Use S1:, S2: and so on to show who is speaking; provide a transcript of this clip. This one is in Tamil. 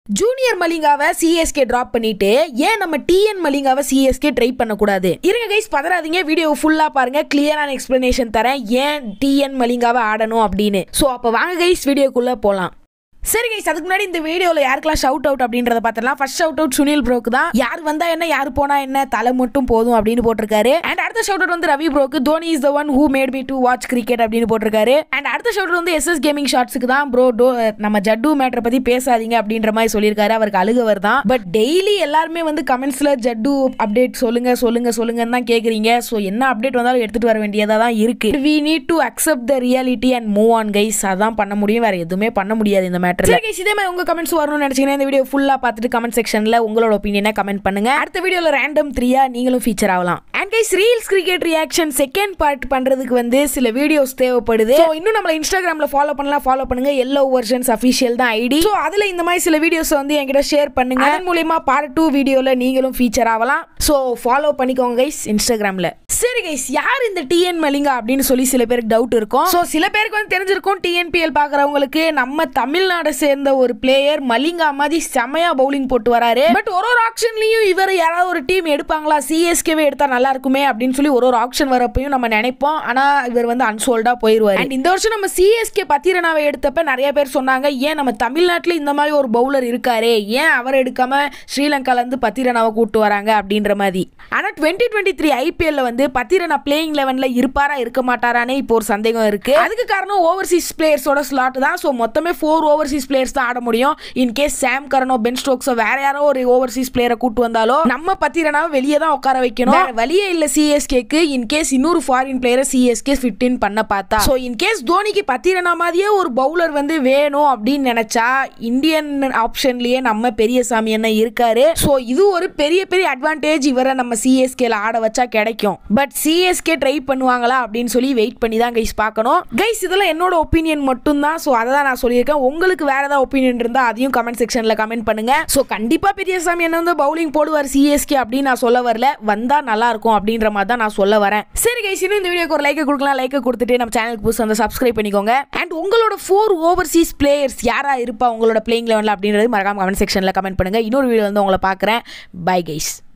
S1: ஜூனியர் மலிங்காவை சிஎஸ்கே டிராப் பண்ணிட்டு ஏன் நம்ம டிஎன் மலிங்காவை சிஎஸ்கே ட்ரை பண்ணக்கூடாது இருங்க கைஸ் பதறாதீங்க வீடியோ ஃபுல்லா பாருங்க கிளியரான எக்ஸ்பிளனேஷன் தரேன் ஏன் டிஎன் மலிங்காவை ஆடணும் அப்படின்னு ஸோ அப்போ வாங்க கைஸ் வீடியோக்குள்ள போலாம் சரி கைஸ் அதுக்கு முன்னாடி இந்த வீடியோவில் யாருக்கெல்லாம் ஷவுட் அவுட் அப்படின்றத பார்த்துலாம் ஃபர்ஸ்ட் ஷவுட் அவுட் சுனில் ப்ரோக்கு தான் யார் வந்தா என்ன யார் போனா என்ன தலை மட்டும் போதும் அப்படின்னு போட்டிருக்காரு அண்ட் அடுத்த ஷவுட் அவுட் வந்து ரவி ப்ரோக்கு Dhoni is the one who made me to watch cricket அப்படின்னு போட்டிருக்காரு அண்ட் அடுத்த ஷவுட் வந்து எஸ்எஸ் கேமிங் ஷார்ட்ஸுக்கு தான் ப்ரோ டோ நம்ம ஜட்டு மேட்டரை பத்தி பேசாதீங்க அப்படின்ற மாதிரி சொல்லியிருக்காரு அவருக்கு அழுகவர் தான் பட் டெய்லி எல்லாருமே வந்து கமெண்ட்ஸ்ல ஜட்டு அப்டேட் சொல்லுங்க சொல்லுங்க சொல்லுங்கன்னு தான் கேக்குறீங்க ஸோ என்ன அப்டேட் வந்தாலும் எடுத்துட்டு வர வேண்டியதா தான் இருக்கு we need to accept the reality and move on guys அதான் பண்ண முடியும் வேற எதுவுமே பண்ண முடியாது இந்த மேட்டர் சரி guys, இதே மாதிரி உங்க கமெண்ட்ஸ் வரணும்னு நினைச்சீங்கன்னா இந்த வீடியோ ஃபுல்லா பார்த்துட்டு கமெண்ட் செக்ஷன்ல உங்களோட ஒப்பீனியனை கமெண்ட் பண்ணுங்க அடுத்த வீடியோல ரேண்டம் த்ரீயா நீங்களும் ஃபீச்சர் ஆகலாம் and guys reels cricket reaction second part பண்றதுக்கு வந்து சில வீடியோஸ் தேவைப்படுது So, இன்னும் நம்மள இன்ஸ்டாகிராம்ல ஃபாலோ பண்ணலாம் ஃபாலோ பண்ணுங்க எல்லோ வெர்ஷன்ஸ் அஃபிஷியல் தான் ஐடி ஸோ அதுல இந்த மாதிரி சில வீடியோஸ் வந்து என்கிட்ட ஷேர் பண்ணுங்க அதன் மூலியமா பார்ட் டூ வீடியோல நீங்களும் ஃபீச்சர் ஆகலாம் ஸோ ஃபாலோ பண்ணிக்கோங்க கைஸ் இன்ஸ்டாகிராம்ல சரி கைஸ் யார் இந்த டிஎன் மலிங்கா அப்படின்னு சொல்லி சில பேருக்கு டவுட் இருக்கும் ஸோ சில பேருக்கு வந்து தெரிஞ்சிருக்கும் டிஎன்பிஎல் பார்க்குறவங்களுக்கு நம்ம தமிழ்நாடை சேர்ந்த ஒரு பிளேயர் மலிங்கா மாதிரி செமையா பவுலிங் போட்டு வராரு பட் ஒரு ஒரு ஆப்ஷன்லயும் இவர் யாராவது ஒரு டீம் எடுப்பாங்களா சிஎஸ்கேவே எடுத்தா நல்லா இருக்குமே அப்படின்னு சொல்லி ஒரு ஒரு ஆப்ஷன் வரப்பையும் நம்ம நினைப்போம் ஆனா இவர் வந்து அன்சோல்டா போயிருவாரு அண்ட் இந்த வருஷம் நம்ம சிஎஸ்கே பத்திரனாவை எடுத்தப்ப நிறைய பேர் சொன்னாங்க ஏன் நம்ம தமிழ்நாட்டுல இந்த மாதிரி ஒரு பவுலர் இருக்காரே ஏன் அவர் எடுக்காம ஸ்ரீலங்கால இருந்து பத்திரனாவை கூட்டு வராங்க அப்படின்ற மாதிரி ஆனா டுவெண்ட்டி டுவெண்ட்டி த்ரீ ஐபிஎல்ல வந்து பத்திரனா பிளேயிங் லெவன்ல இருப்பாரா இருக்க மாட்டாரானே இப்போ ஒரு சந்தேகம் இருக்கு அதுக்கு காரணம் ஓவர்சீஸ் பிளேயர்ஸோட ஸ்லாட் தான் ஸோ மொத்தமே ஃபோர் ஓவர்சீஸ் பிளேயர்ஸ் தான் ஆட முடியும் இன் கேஸ் சாம் கரனோ பென் ஸ்டோக்ஸோ வேற யாரோ ஒரு ஓவர்சீஸ் பிளேயரை கூட்டு வந்தாலோ நம்ம பத்திரனாவை வெளியே தான் உட்கார வைக்கணும் வேற வழியே இல்ல சிஎஸ்கேக்கு இன் கேஸ் இன்னொரு ஃபாரின் பிளேயரை சிஎஸ்கே ஃபிட் இன் பண்ண பார்த்தா ஸோ இன் கேஸ் தோனிக்கு பத்திரனா மாதிரியே ஒரு பவுலர் வந்து வேணும் அப்படின்னு நினைச்சா இந்தியன் ஆப்ஷன்லயே நம்ம பெரியசாமி என்ன இருக்காரு ஸோ இது ஒரு பெரிய பெரிய அட்வான்டேஜ் இவரை நம்ம சிஎஸ்கேல ஆட வச்சா கிடைக்கும் பட் சிஎஸ்கே ட்ரை பண்ணுவாங்களா அப்படின்னு சொல்லி வெயிட் பண்ணி தான் கைஸ் பார்க்கணும் கைஸ் இதெல்லாம் என்னோட ஒப்பீனியன் மட்டும் தான் ஸோ அதை தான் நான் சொல்லியிருக்கேன் உங்களுக்கு வேற ஏதாவது ஒப்பீனியன் இருந்தால் அதையும் கமெண்ட் செக்ஷன்ல கமெண்ட் பண்ணுங்க ஸோ கண்டிப்பா பெரியசாமி என்ன வந்து பவுலிங் போடுவார் சிஎஸ்கே அப்படின்னு நான் சொல்ல வரல வந்தா நல்லா இருக்கும் அப்படின்ற மாதிரி தான் நான் சொல்ல வரேன் சரி கைஸ் இன்னும் இந்த வீடியோக்கு ஒரு லைக் கொடுக்கலாம் லைக் கொடுத்துட்டு நம்ம சேனலுக்கு புதுசு வந்து சப்ஸ்கிரைப் பண்ணிக்கோங்க அண்ட் உங்களோட ஃபோர் ஓவர்சீஸ் பிளேயர்ஸ் யாரா இருப்பா உங்களோட பிளேயிங் லெவலில் அப்படின்றது மறக்காம கமெண்ட் செக்ஷன்ல கமெண்ட் பண்ணுங்க இன்னொரு வீடியோ வந்து உங்களை பார்க்குறேன் பை கைஸ்